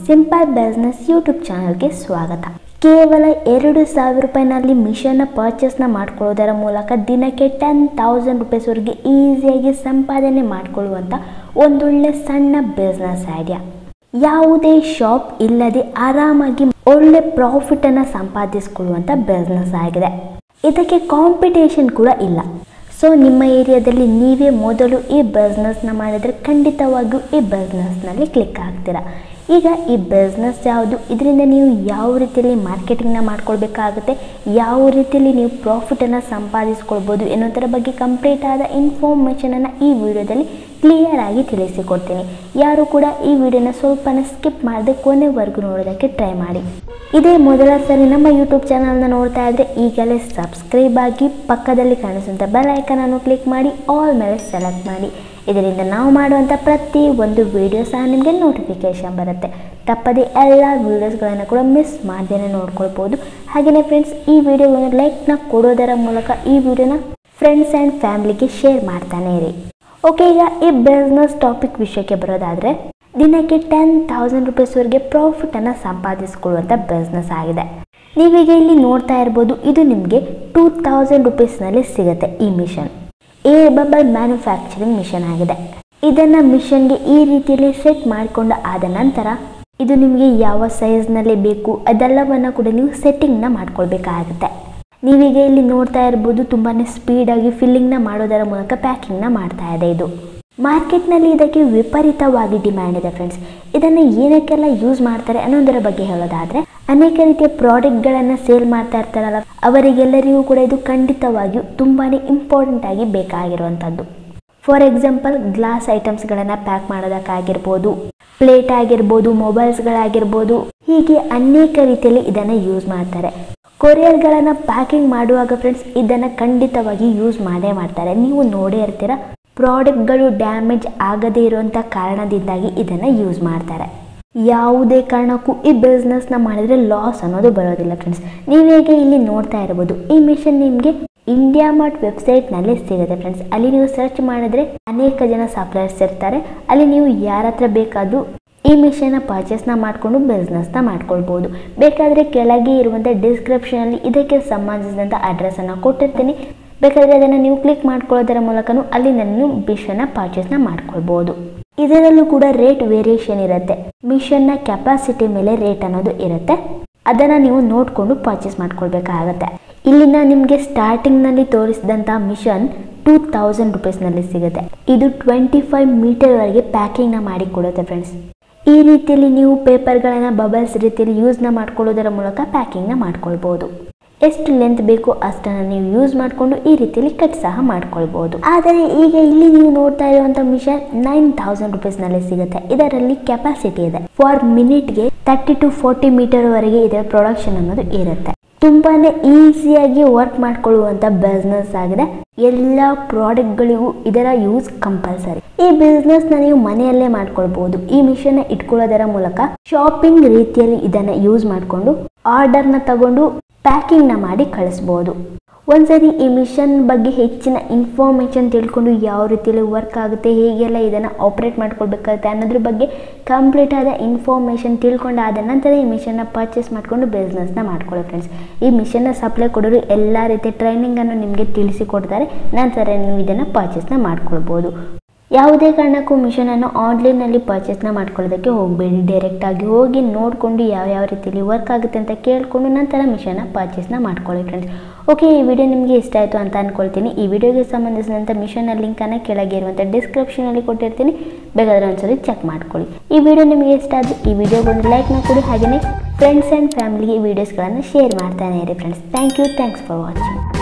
simple business YouTube ಚಾನಲ್ಗೆ ಸ್ವಾಗತ ಕೇವಲ ಎರಡು ಸಾವಿರ ರೂಪಾಯಿನಲ್ಲಿ ಮಿಷನ್ನ ಪರ್ಚೇಸ್ನ ಮಾಡ್ಕೊಳ್ಳೋದರ ಮೂಲಕ ದಿನಕ್ಕೆ ಟೆನ್ ತೌಸಂಡ್ ರುಪೀಸ್ವರೆಗೆ ಈಸಿಯಾಗಿ ಸಂಪಾದನೆ ಮಾಡಿಕೊಳ್ಳುವಂಥ ಒಂದೊಳ್ಳೆ ಸಣ್ಣ ಬಿಸ್ನೆಸ್ ಐಡಿಯಾ ಯಾವುದೇ ಶಾಪ್ ಇಲ್ಲದೆ ಆರಾಮಾಗಿ ಒಳ್ಳೆ ಪ್ರಾಫಿಟನ್ನು ಸಂಪಾದಿಸಿಕೊಳ್ಳುವಂಥ ಬಿಸ್ನೆಸ್ ಆಗಿದೆ ಇದಕ್ಕೆ ಕಾಂಪಿಟೇಷನ್ ಕೂಡ ಇಲ್ಲ ಸೊ ನಿಮ್ಮ ಏರಿಯಾದಲ್ಲಿ ನೀವೇ ಮೊದಲು ಈ ಬಿಸ್ನೆಸ್ನ ಮಾಡಿದರೆ ಖಂಡಿತವಾಗಿಯೂ ಈ ಬಿಸ್ನೆಸ್ನಲ್ಲಿ ಕ್ಲಿಕ್ ಆಗ್ತೀರಾ ಈಗ ಈ ಬಿಸ್ನೆಸ್ ಯಾವುದು ಇದರಿಂದ ನೀವು ಯಾವ ರೀತಿಯಲ್ಲಿ ಮಾರ್ಕೆಟಿಂಗ್ನ ಮಾಡ್ಕೊಳ್ಬೇಕಾಗುತ್ತೆ ಯಾವ ರೀತಿಯಲ್ಲಿ ನೀವು ಪ್ರಾಫಿಟನ್ನು ಸಂಪಾದಿಸ್ಕೊಳ್ಬೋದು ಎನ್ನುವುದರ ಬಗ್ಗೆ ಕಂಪ್ಲೀಟ್ ಆದ ಇನ್ಫಾರ್ಮೇಷನನ್ನು ಈ ವಿಡಿಯೋದಲ್ಲಿ ಕ್ಲಿಯರ್ ಆಗಿ ತಿಳಿಸಿಕೊಡ್ತೀನಿ ಯಾರು ಕೂಡ ಈ ವಿಡಿಯೋನ ಸ್ವಲ್ಪನೇ ಸ್ಕಿಪ್ ಮಾಡದೆ ಕೊನೆವರೆಗೂ ನೋಡೋದಕ್ಕೆ ಟ್ರೈ ಮಾಡಿ ಇದೇ ಮೊದಲ ಸರಿ ನಮ್ಮ ಯೂಟ್ಯೂಬ್ ಚಾನಲ್ನ ನೋಡ್ತಾ ಇದ್ದರೆ ಈಗಲೇ ಸಬ್ಸ್ಕ್ರೈಬ್ ಆಗಿ ಪಕ್ಕದಲ್ಲಿ ಕಾಣಿಸುವಂಥ ಬೆಲ್ ಐಕನನ್ನು ಕ್ಲಿಕ್ ಮಾಡಿ ಆಲ್ ಮೇಲೆ ಸೆಲೆಕ್ಟ್ ಮಾಡಿ ಇದರಿಂದ ನಾವು ಮಾಡುವಂಥ ಪ್ರತಿ ಒಂದು ವಿಡಿಯೋ ಸಹ ನಿಮಗೆ ನೋಟಿಫಿಕೇಷನ್ ಬರುತ್ತೆ ತಪ್ಪದೆ ಎಲ್ಲ ವೀಡಿಯೋಸ್ಗಳನ್ನು ಕೂಡ ಮಿಸ್ ಮಾಡ್ದೇನೆ ನೋಡ್ಕೊಳ್ಬೋದು ಹಾಗೆಯೇ ಫ್ರೆಂಡ್ಸ್ ಈ ವಿಡಿಯೋವನ್ನು ಲೈಕ್ನ ಕೊಡೋದರ ಮೂಲಕ ಈ ವಿಡಿಯೋನ ಫ್ರೆಂಡ್ಸ್ ಆ್ಯಂಡ್ ಫ್ಯಾಮ್ಲಿಗೆ ಶೇರ್ ಮಾಡ್ತಾನೆ ಇರಿ ಓಕೆ ಈಗ ಈ ಬಿಸ್ನೆಸ್ ಟಾಪಿಕ್ ವಿಷಯಕ್ಕೆ ಬರೋದಾದರೆ ದಿನಕ್ಕೆ ಟೆನ್ ತೌಸಂಡ್ ರುಪೀಸ್ವರೆಗೆ ಪ್ರಾಫಿಟನ್ನು ಸಂಪಾದಿಸಿಕೊಳ್ಳುವಂಥ ಬಿಸ್ನೆಸ್ ಆಗಿದೆ ನೀವೀಗ ಇಲ್ಲಿ ನೋಡ್ತಾ ಇರ್ಬೋದು ಇದು ನಿಮಗೆ ಟೂ ತೌಸಂಡ್ ರುಪೀಸ್ನಲ್ಲಿ ಸಿಗುತ್ತೆ ಈ machine air bubble manufacturing machine ಆಗಿದೆ ಇದನ್ನು ಮಿಷನ್ಗೆ ಈ ರೀತಿಯಲ್ಲಿ ಸೆಟ್ ಮಾಡಿಕೊಂಡು ಆದ ನಂತರ ಇದು ನಿಮಗೆ ಯಾವ ಸೈಜ್ನಲ್ಲಿ ಬೇಕು ಅದೆಲ್ಲವನ್ನು ಕೂಡ ನೀವು ಸೆಟ್ಟಿಂಗ್ನ ಮಾಡ್ಕೊಳ್ಬೇಕಾಗುತ್ತೆ ನೀವೀಗ ಇಲ್ಲಿ ನೋಡ್ತಾ ಇರ್ಬೋದು ತುಂಬಾ ಸ್ಪೀಡಾಗಿ ಫಿಲ್ಲಿಂಗ್ನ ಮಾಡೋದರ ಮೂಲಕ ಪ್ಯಾಕಿಂಗ್ನ ಮಾಡ್ತಾ ಇದೆ ಇದು ಮಾರ್ಕೆಟ್ನಲ್ಲಿ ಇದಕ್ಕೆ ವಿಪರೀತವಾಗಿ ಡಿಮ್ಯಾಂಡ್ ಇದೆ ಫ್ರೆಂಡ್ಸ್ ಇದನ್ನು ಏನಕ್ಕೆಲ್ಲ ಯೂಸ್ ಮಾಡ್ತಾರೆ ಅನ್ನೋದರ ಬಗ್ಗೆ ಹೇಳೋದಾದರೆ ಅನೇಕ ರೀತಿಯ ಪ್ರಾಡಕ್ಟ್ಗಳನ್ನು ಸೇಲ್ ಮಾಡ್ತಾ ಇರ್ತಾರಲ್ಲ ಅವರಿಗೆಲ್ಲರಿಗೂ ಕೂಡ ಇದು ಖಂಡಿತವಾಗಿಯೂ ತುಂಬಾ ಇಂಪಾರ್ಟೆಂಟ್ ಆಗಿ ಬೇಕಾಗಿರುವಂಥದ್ದು ಫಾರ್ ಎಕ್ಸಾಂಪಲ್ ಗ್ಲಾಸ್ ಐಟಮ್ಸ್ಗಳನ್ನು ಪ್ಯಾಕ್ ಮಾಡೋದಕ್ಕಾಗಿರ್ಬೋದು ಪ್ಲೇಟ್ ಆಗಿರ್ಬೋದು ಮೊಬೈಲ್ಸ್ಗಳಾಗಿರ್ಬೋದು ಹೀಗೆ ಅನೇಕ ರೀತಿಯಲ್ಲಿ ಇದನ್ನು ಯೂಸ್ ಮಾಡ್ತಾರೆ ಕೊರಿಯರ್ಗಳನ್ನು ಪ್ಯಾಕಿಂಗ್ ಮಾಡುವಾಗ ಫ್ರೆಂಡ್ಸ್ ಇದನ್ನು ಖಂಡಿತವಾಗಿ ಯೂಸ್ ಮಾಡೇ ಮಾಡ್ತಾರೆ ನೀವು ನೋಡೇ ಇರ್ತೀರ ಪ್ರಾಡಕ್ಟ್ಗಳು ಡ್ಯಾಮೇಜ್ ಆಗದೇ ಇರುವಂಥ ಕಾರಣದಿಂದಾಗಿ ಇದನ್ನು ಯೂಸ್ ಮಾಡ್ತಾರೆ ಯಾವುದೇ ಕಾರಣಕ್ಕೂ ಈ ಬಿಸ್ನೆಸ್ನ ಮಾಡಿದರೆ ಲಾಸ್ ಅನ್ನೋದು ಬರೋದಿಲ್ಲ ಫ್ರೆಂಡ್ಸ್ ನೀವು ಹೇಗೆ ಇಲ್ಲಿ ನೋಡ್ತಾ ಇರ್ಬೋದು ಈ ಮಿಷನ್ ನಿಮಗೆ ಇಂಡಿಯಾ ಮಾರ್ಟ್ ವೆಬ್ಸೈಟ್ನಲ್ಲಿ ಸಿಗುತ್ತೆ ಫ್ರೆಂಡ್ಸ್ ಅಲ್ಲಿ ನೀವು ಸರ್ಚ್ ಮಾಡಿದ್ರೆ ಅನೇಕ ಜನ ಸಪ್ಲೈಯರ್ಸ್ ಇರ್ತಾರೆ ಅಲ್ಲಿ ನೀವು ಯಾರ ಹತ್ರ ಬೇಕಾದರೂ ಈ ಮಿಷನ್ನ ಪರ್ಚೇಸ್ನ ಮಾಡಿಕೊಂಡು ಬಿಸ್ನೆಸ್ನ ಮಾಡ್ಕೊಳ್ಬೋದು ಬೇಕಾದರೆ ಕೆಳಗೆ ಇರುವಂಥ ಡಿಸ್ಕ್ರಿಪ್ಷನಲ್ಲಿ ಇದಕ್ಕೆ ಸಂಬಂಧಿಸಿದಂಥ ಅಡ್ರೆಸ್ಸನ್ನು ಕೊಟ್ಟಿರ್ತೀನಿ ಬೇಕಾದರೆ ಅದನ್ನು ನೀವು ಕ್ಲಿಕ್ ಮಾಡ್ಕೊಳ್ಳೋದರ ಮೂಲಕನೂ ಅಲ್ಲಿ ನಾನು ಮಿಷನ್ನ ಪರ್ಚೇಸ್ನ ಮಾಡ್ಕೊಳ್ಬೋದು ಇದರಲ್ಲೂ ಕೂಡ ರೇಟ್ ವೇರಿಯೇಷನ್ ಇರುತ್ತೆ ಮಿಷನ್ನ ಕೆಪಾಸಿಟಿ ಮೇಲೆ ರೇಟ್ ಅನ್ನೋದು ಇರುತ್ತೆ ಅದನ್ನು ನೀವು ನೋಡಿಕೊಂಡು ಪರ್ಚೇಸ್ ಮಾಡ್ಕೊಳ್ಬೇಕಾಗತ್ತೆ ಇಲ್ಲಿನ ನಿಮಗೆ ಸ್ಟಾರ್ಟಿಂಗ್ನಲ್ಲಿ ತೋರಿಸಿದಂಥ ಮಿಷನ್ ಟೂ ತೌಸಂಡ್ ರುಪೀಸ್ನಲ್ಲಿ ಸಿಗುತ್ತೆ ಇದು ಟ್ವೆಂಟಿ ಫೈವ್ ಮೀಟರ್ವರೆಗೆ ಪ್ಯಾಕಿಂಗ್ನ ಮಾಡಿ ಕೊಡುತ್ತೆ ಫ್ರೆಂಡ್ಸ್ ಈ ರೀತಿಯಲ್ಲಿ ನೀವು ಪೇಪರ್ಗಳನ್ನು ಬಬಲ್ಸ್ ರೀತಿಯಲ್ಲಿ ಯೂಸ್ನ ಮಾಡ್ಕೊಳ್ಳೋದರ ಮೂಲಕ ಪ್ಯಾಕಿಂಗ್ನ ಮಾಡ್ಕೊಳ್ಬೋದು ಎಷ್ಟು ಲೆಂತ್ ಬೇಕೋ ಅಷ್ಟನ್ನು ನೀವು ಯೂಸ್ ಮಾಡಿಕೊಂಡು ಈ ರೀತಿಯಲ್ಲಿ ಕಟ್ ಸಹ ಮಾಡ್ಕೊಳ್ಬೋದು ಆದರೆ ಈಗ ಇಲ್ಲಿ ನೀವು ನೋಡ್ತಾ ಇರುವಂಥ ಮಿಷನ್ ನೈನ್ ತೌಸಂಡ್ ರುಪೀಸ್ನಲ್ಲಿ ಸಿಗುತ್ತೆ ಇದರಲ್ಲಿ ಕೆಪಾಸಿಟಿ ಇದೆ ಫಾರ್ ಮಿನಿಟ್ಗೆ ತರ್ಟಿ ಟು ಫೋರ್ಟಿ ಮೀಟರ್ ವರೆಗೆ ಇದರ ಪ್ರೊಡಕ್ಷನ್ ಅನ್ನೋದು ಇರುತ್ತೆ ತುಂಬಾನೇ ಈಸಿಯಾಗಿ ವರ್ಕ್ ಮಾಡ್ಕೊಳ್ಳುವಂಥ ಬಿಸ್ನೆಸ್ ಆಗಿದೆ ಎಲ್ಲ ಪ್ರಾಡಕ್ಟ್ಗಳಿಗೂ ಇದರ ಯೂಸ್ ಕಂಪಲ್ಸರಿ ಈ ಬಿಸ್ನೆಸ್ನ ನೀವು ಮನೆಯಲ್ಲೇ ಮಾಡ್ಕೊಳ್ಬಹುದು ಈ ಮಿಷನ್ ಇಟ್ಕೊಳ್ಳೋದರ ಮೂಲಕ ಶಾಪಿಂಗ್ ರೀತಿಯಲ್ಲಿ ಇದನ್ನ ಯೂಸ್ ಮಾಡಿಕೊಂಡು ಆರ್ಡರ್ನ ತಗೊಂಡು ಪ್ಯಾಕಿಂಗ್ನ ಮಾಡಿ ಕಳಿಸ್ಬೋದು ಒಂದ್ಸರಿ ಈ ಮಿಷನ್ ಬಗ್ಗೆ ಹೆಚ್ಚಿನ ಇನ್ಫಾರ್ಮೇಷನ್ ತಿಳ್ಕೊಂಡು ಯಾವ ರೀತಿಯಲ್ಲಿ ವರ್ಕ್ ಆಗುತ್ತೆ ಹೇಗೆಲ್ಲ ಇದನ್ನು ಆಪ್ರೇಟ್ ಮಾಡ್ಕೊಳ್ಬೇಕಾಗುತ್ತೆ ಅನ್ನೋದ್ರ ಬಗ್ಗೆ ಕಂಪ್ಲೀಟ್ ಆದ ಇನ್ಫಾರ್ಮೇಷನ್ ತಿಳ್ಕೊಂಡಾದ ನಂತರ ಈ ಮಿಷನ್ನ ಪರ್ಚೇಸ್ ಮಾಡಿಕೊಂಡು ಬಿಸ್ನೆಸ್ನ ಮಾಡ್ಕೊಳ್ಳಿ ಫ್ರೆಂಡ್ಸ್ ಈ ಮಿಷನ್ನ ಸಪ್ಲೈ ಕೊಡೋರು ಎಲ್ಲ ರೀತಿಯ ಟ್ರೈನಿಂಗನ್ನು ನಿಮಗೆ ತಿಳಿಸಿಕೊಡ್ತಾರೆ ನಂತರ ನೀವು ಇದನ್ನು ಪರ್ಚೇಸ್ನ ಮಾಡ್ಕೊಳ್ಬೋದು ಯಾವುದೇ ಕಾರಣಕ್ಕೂ ಮಿಷನನ್ನು ಆನ್ಲೈನಲ್ಲಿ ಪರ್ಚೇಸ್ನ ಮಾಡ್ಕೊಳ್ಳೋದಕ್ಕೆ ಹೋಗಬೇಡಿ ಡೈರೆಕ್ಟಾಗಿ ಹೋಗಿ ನೋಡಿಕೊಂಡು ಯಾವ ಯಾವ ರೀತಿಯಲ್ಲಿ ವರ್ಕ್ ಆಗುತ್ತೆ ಅಂತ ಕೇಳಿಕೊಂಡು ನಂತರ ಮಿಷನ್ನ ಪರ್ಚೇಸ್ನ ಮಾಡ್ಕೊಳ್ಳಿ ಫ್ರೆಂಡ್ಸ್ ಓಕೆ ಈ ವಿಡಿಯೋ ನಿಮಗೆ ಇಷ್ಟ ಆಯಿತು ಅಂತ ಅಂದ್ಕೊಳ್ತೀನಿ ಈ ವಿಡಿಯೋಗೆ ಸಂಬಂಧಿಸಿದಂಥ ಮಿಷನ್ನ ಲಿಂಕನ್ನು ಕೆಳಗೆ ಇರುವಂಥ ಡಿಸ್ಕ್ರಿಪ್ಷನಲ್ಲಿ ಕೊಟ್ಟಿರ್ತೀನಿ ಬೇಕಾದ್ರೆ ಒಂದ್ಸರಿ ಚೆಕ್ ಮಾಡ್ಕೊಳ್ಳಿ ಈ ವಿಡಿಯೋ ನಿಮಗೆ ಇಷ್ಟ ಆದರೆ ಈ ವಿಡಿಯೋಗೆ ಒಂದು ಲೈಕ್ನ ಕೊಡಿ ಹಾಗೆಯೇ ಫ್ರೆಂಡ್ಸ್ ಆ್ಯಂಡ್ ಫ್ಯಾಮಿಲಿಗೆ ಈ ವಿಡಿಯೋಸ್ಗಳನ್ನು ಶೇರ್ ಮಾಡ್ತಾನೆ ಇರಿ friends thank you thanks for watching